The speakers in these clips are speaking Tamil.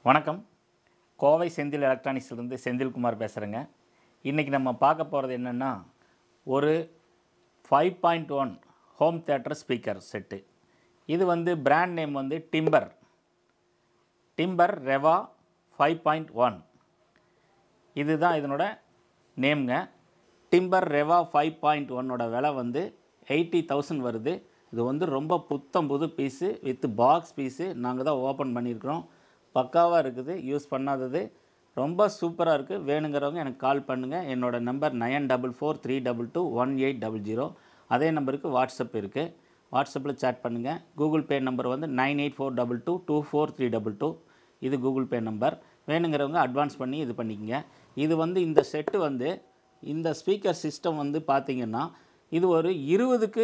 வணக்கம் கோவை செந்தில் எலக்ட்ரானிக்ஸ்லேருந்து செந்தில்குமார் பேசுகிறேங்க இன்றைக்கி நம்ம பார்க்க போகிறது என்னென்னா ஒரு five point one home theatre speaker set இது வந்து பிராண்ட் நேம் வந்து timber timber Reva five point one இதுதான் இதனோட நேம்ங்க டிம்பர் ரெவா ஃபைவ் பாயிண்ட் ஒன்னோட விலை வந்து எயிட்டி தௌசண்ட் வருது இது வந்து ரொம்ப புத்தம் புது பீஸு வித் பாக்ஸ் பீஸு நாங்கள் தான் ஓப்பன் பண்ணியிருக்கிறோம் பக்காவாக இருக்குது யூஸ் பண்ணாதது ரொம்ப சூப்பராக இருக்குது வேணுங்கிறவங்க எனக்கு கால் பண்ணுங்கள் என்னோடய number nine double four three double two one eight double zero அதே நம்பருக்கு வாட்ஸ்அப் இருக்குது வாட்ஸ்அப்பில் சேட் பண்ணுங்கள் கூகுள் பே நம்பர் வந்து nine eight four double two two four three double two இது கூகுள் பே நம்பர் வேணுங்கிறவங்க அட்வான்ஸ் பண்ணி இது பண்ணிக்கங்க இது வந்து இந்த செட்டு வந்து இந்த ஸ்பீக்கர் சிஸ்டம் வந்து பார்த்திங்கன்னா இது ஒரு இருபதுக்கு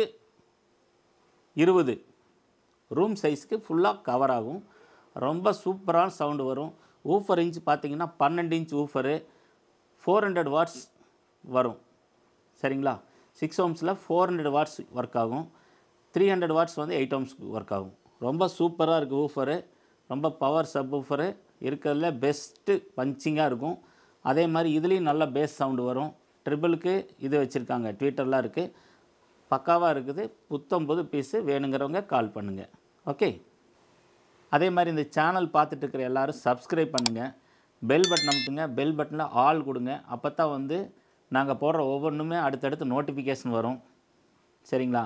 இருபது ரூம் சைஸ்க்கு ஃபுல்லாக கவர் ஆகும் ரொம்ப சூப்பரான சவுண்டு வரும் ஊஃபர் இன்ச் பார்த்தீங்கன்னா பன்னெண்டு inch woofer four hundred watts வரும் சரிங்களா சிக்ஸ் ஓம்ஸில் ஃபோர் ஹண்ட்ரட் வாட்ஸ் ஒர்க் ஆகும் த்ரீ ஹண்ட்ரட் வாட்ஸ் வந்து எயிட் ஓம்ஸ்க்கு ஒர்க் ஆகும் ரொம்ப சூப்பராக இருக்குது ஊஃபரு ரொம்ப பவர் சப் ஊஃபரு இருக்கிறதுல பெஸ்ட்டு பஞ்சிங்காக இருக்கும் அதே மாதிரி இதுலேயும் நல்ல பேஸ் சவுண்டு வரும் ட்ரிபிளுக்கு இது வச்சுருக்காங்க ட்விட்டர்லாம் இருக்குது பக்காவாக இருக்குது புத்தம் புது பீஸு வேணுங்கிறவங்க கால் பண்ணுங்கள் ஓகே அதே மாதிரி இந்த சேனல் பார்த்துட்டு இருக்கிற எல்லாரும் சப்ஸ்கிரைப் பண்ணுங்கள் பெல் பட்டன் அமுத்துங்க பெல் பட்டனில் ஆல் கொடுங்க அப்போ தான் வந்து நாங்கள் போடுற ஒவ்வொன்றுமே அடுத்தடுத்து நோட்டிஃபிகேஷன் வரும் சரிங்களா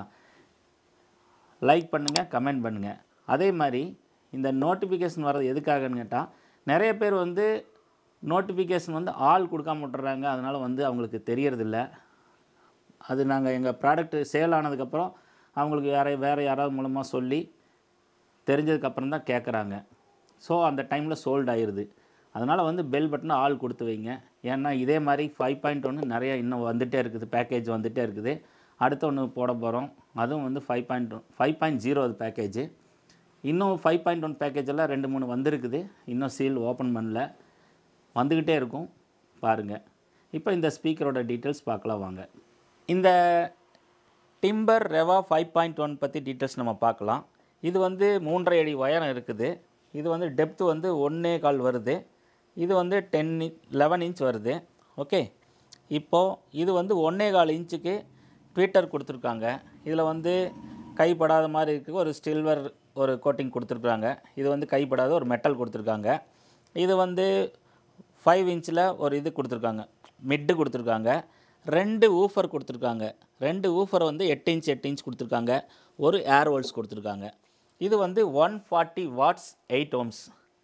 லைக் பண்ணுங்கள் கமெண்ட் பண்ணுங்கள் அதே மாதிரி இந்த நோட்டிஃபிகேஷன் வர்றது எதுக்காகன்னு கேட்டால் நிறைய பேர் வந்து நோட்டிஃபிகேஷன் வந்து ஆள் கொடுக்காம விட்டுறாங்க அதனால் வந்து அவங்களுக்கு தெரியறதில்ல அது நாங்கள் எங்கள் ப்ராடக்ட்டு சேல் ஆனதுக்கப்புறம் அவங்களுக்கு வேறு வேறு யாராவது மூலமாக சொல்லி தெரிஞ்சதுக்கப்புறம் தான் கேட்குறாங்க ஸோ அந்த டைமில் சோல்ட் ஆயிடுது அதனால் வந்து பெல் பட்டனை ஆள் கொடுத்து வைங்க ஏன்னா இதே மாதிரி ஃபைவ் பாயிண்ட் ஒன்று நிறைய இன்னும் வந்துகிட்டே இருக்குது பேக்கேஜ் வந்துகிட்டே இருக்குது அடுத்த ஒன்று போட போகிறோம் அதுவும் வந்து five point one five point zero அது பேக்கேஜ் இன்னும் ஃபைவ் பாயிண்ட் ஒன் பேக்கேஜ் எல்லாம் ரெண்டு மூணு வந்திருக்குது இன்னும் சீல் ஓப்பன் பண்ணல வந்துக்கிட்டே இருக்கும் பாருங்கள் இப்போ இந்த ஸ்பீக்கரோட டீட்டெயில்ஸ் பார்க்கலாம் வாங்க இந்த timber Reva five point one பற்றி டீட்டெயில்ஸ் நம்ம பார்க்கலாம் இது வந்து மூன்றரை அடி உயரம் இருக்குது இது வந்து டெப்த்து வந்து ஒன்றே கால் வருது இது வந்து டென் லெவன் இன்ச் வருது ஓகே இப்போது இது வந்து ஒன்றே கால் இன்ச்சுக்கு ட்விட்டர் கொடுத்துருக்காங்க இதில் வந்து கைப்படாத மாதிரி இருக்குது ஒரு சில்வர் ஒரு கோட்டிங் கொடுத்துருக்குறாங்க இது வந்து கைப்படாத ஒரு மெட்டல் கொடுத்துருக்காங்க இது வந்து ஃபைவ் இன்ச்சில் ஒரு இது கொடுத்துருக்காங்க மிட்டு கொடுத்துருக்காங்க ரெண்டு ஊஃபர் கொடுத்துருக்காங்க ரெண்டு ஊஃபர் வந்து எட்டு இன்ச் எட்டு இன்ச் கொடுத்துருக்காங்க ஒரு ஏர் ஹோல்ஸ் கொடுத்துருக்காங்க இது வந்து one forty watts eight ohms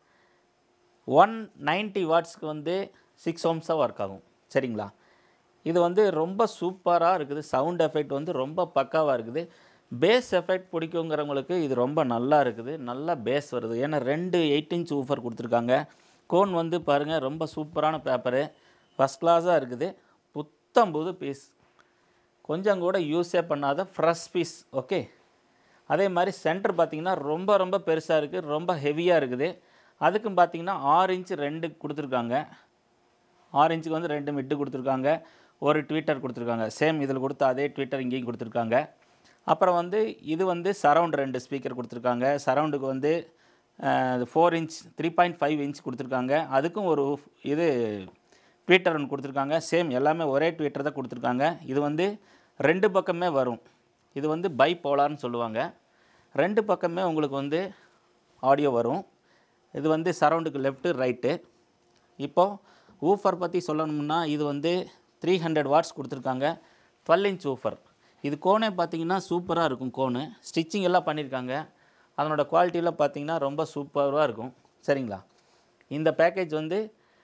one ninety வாட்ஸ்க்கு வந்து சிக்ஸ் ஓம்ஸாக ஒர்க் ஆகும் சரிங்களா இது வந்து ரொம்ப சூப்பராக இருக்குது சவுண்ட் எஃபெக்ட் வந்து ரொம்ப பக்காவாக இருக்குது பேஸ் எஃபெக்ட் பிடிக்குங்கிறவங்களுக்கு இது ரொம்ப நல்லா இருக்குது நல்லா பேஸ் வருது ஏன்னா ரெண்டு எயிட் இன்ச் ஊஃபர் கொடுத்துருக்காங்க கோன் வந்து பாருங்கள் ரொம்ப சூப்பரான பேப்பரு ஃபஸ்ட் கிளாஸாக இருக்குது புத்தம் புது பீஸ் கொஞ்சம் கூட யூஸே பண்ணாத ஃப்ரெஷ் பீஸ் ஓகே அதே மாதிரி சென்டர் பார்த்திங்கன்னா ரொம்ப ரொம்ப பெருசாக இருக்குது ரொம்ப ஹெவியாக இருக்குது அதுக்கும் பார்த்திங்கன்னா ஆறு இன்ச்சு ரெண்டு கொடுத்துருக்காங்க ஆறு இன்ச்சுக்கு வந்து ரெண்டு மிட்டு கொடுத்துருக்காங்க ஒரு ட்விட்டர் கொடுத்துருக்காங்க சேம் இதில் கொடுத்த அதே ட்விட்டர் இங்கேயும் கொடுத்துருக்காங்க அப்புறம் வந்து இது வந்து சரவுண்ட் ரெண்டு ஸ்பீக்கர் கொடுத்துருக்காங்க சரவுண்டுக்கு வந்து four inch three point five inch கொடுத்துருக்காங்க அதுக்கும் ஒரு இது ட்விட்டர் ஒன்று கொடுத்துருக்காங்க சேம் எல்லாமே ஒரே ட்விட்டர் தான் கொடுத்துருக்காங்க இது வந்து ரெண்டு பக்கமே வரும் இது வந்து பை போலார்னு சொல்லுவாங்க ரெண்டு பக்கமே உங்களுக்கு வந்து ஆடியோ வரும் இது வந்து சரவுண்டுக்கு லெஃப்ட்டு ரைட்டு இப்போது ஊஃபர் பற்றி சொல்லணும்னா இது வந்து த்ரீ ஹண்ட்ரட் வாட்ஸ் கொடுத்துருக்காங்க டுவெல் இன்ச் ஊஃபர் இது கோனே பார்த்தீங்கன்னா சூப்பராக இருக்கும் கோனு ஸ்டிச்சிங் எல்லாம் பண்ணியிருக்காங்க அதனோட குவாலிட்டியெல்லாம் பார்த்தீங்கன்னா ரொம்ப சூப்பராக இருக்கும் சரிங்களா இந்த பேக்கேஜ் வந்து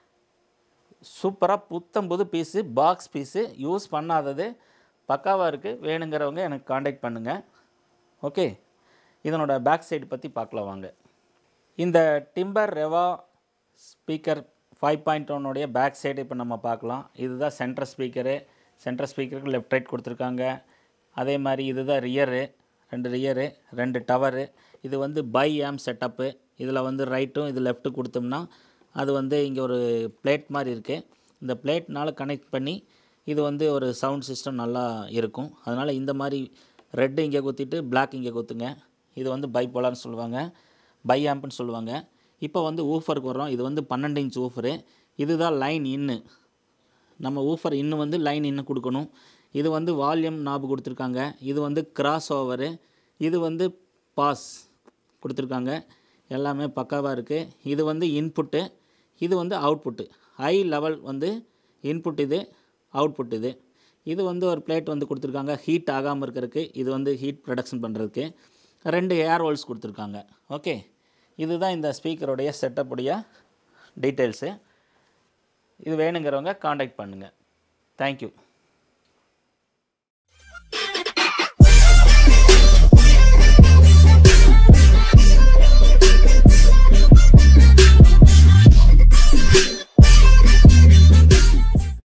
சூப்பராக புத்தம் புது பீஸு பாக்ஸ் பீஸு யூஸ் பண்ணாதது பக்காவாக இருக்குது வேணுங்கிறவங்க எனக்கு காண்டாக்ட் பண்ணுங்கள் ஓகே இதனோட பேக் சைடு பற்றி பார்க்கலாம் வாங்க இந்த timber Reva speaker five point ஒன்னுடைய பேக் சைடு இப்போ நம்ம பார்க்கலாம் இதுதான் சென்டர் ஸ்பீக்கரு சென்டர் ஸ்பீக்கருக்கு லெஃப்ட் ரைட் கொடுத்துருக்காங்க அதே மாதிரி இதுதான் ரியரு ரெண்டு ரியரு ரெண்டு டவரு இது வந்து பை ஆம் செட்டப்பு இதில் வந்து ரைட்டும் இது லெஃப்ட்டு கொடுத்தோம்னா அது வந்து இங்கே ஒரு பிளேட் மாதிரி இருக்குது இந்த பிளேட்னால் கனெக்ட் பண்ணி இது வந்து ஒரு சவுண்ட் சிஸ்டம் நல்லா இருக்கும் அதனால் இந்த மாதிரி ரெட்டு இங்கே குத்திட்டு பிளாக் இங்கே குத்துங்க இது வந்து பை போலான்னு சொல்லுவாங்க பை ஆம்ப்னு சொல்லுவாங்க இப்போ வந்து ஊஃபருக்கு வர்றோம் இது வந்து பன்னெண்டு இன்ச் ஊஃபரு இதுதான் லைன் இன்னு நம்ம ஊஃபர் இன்னும் வந்து லைன் இன்னும் கொடுக்கணும் இது வந்து வால்யூம் நாபு கொடுத்துருக்காங்க இது வந்து கிராஸ் ஓவரு இது வந்து பாஸ் கொடுத்துருக்காங்க எல்லாமே பக்காவாக இருக்குது இது வந்து இன்புட்டு இது வந்து அவுட்புட்டு ஹை லெவல் வந்து இன்புட் இது அவுட்புட் இது இது வந்து ஒரு பிளேட் வந்து கொடுத்துருக்காங்க ஹீட் ஆகாமல் இருக்கிறதுக்கு இது வந்து ஹீட் ப்ரொடக்ஷன் பண்ணுறதுக்கு ரெண்டு ஏர் ஹோல்ஸ் கொடுத்துருக்காங்க ஓகே இதுதான் இந்த ஸ்பீக்கருடைய செட்டப்புடைய டீட்டெயில்ஸு இது வேணுங்கிறவங்க காண்டாக்ட் பண்ணுங்கள் தேங்க்யூ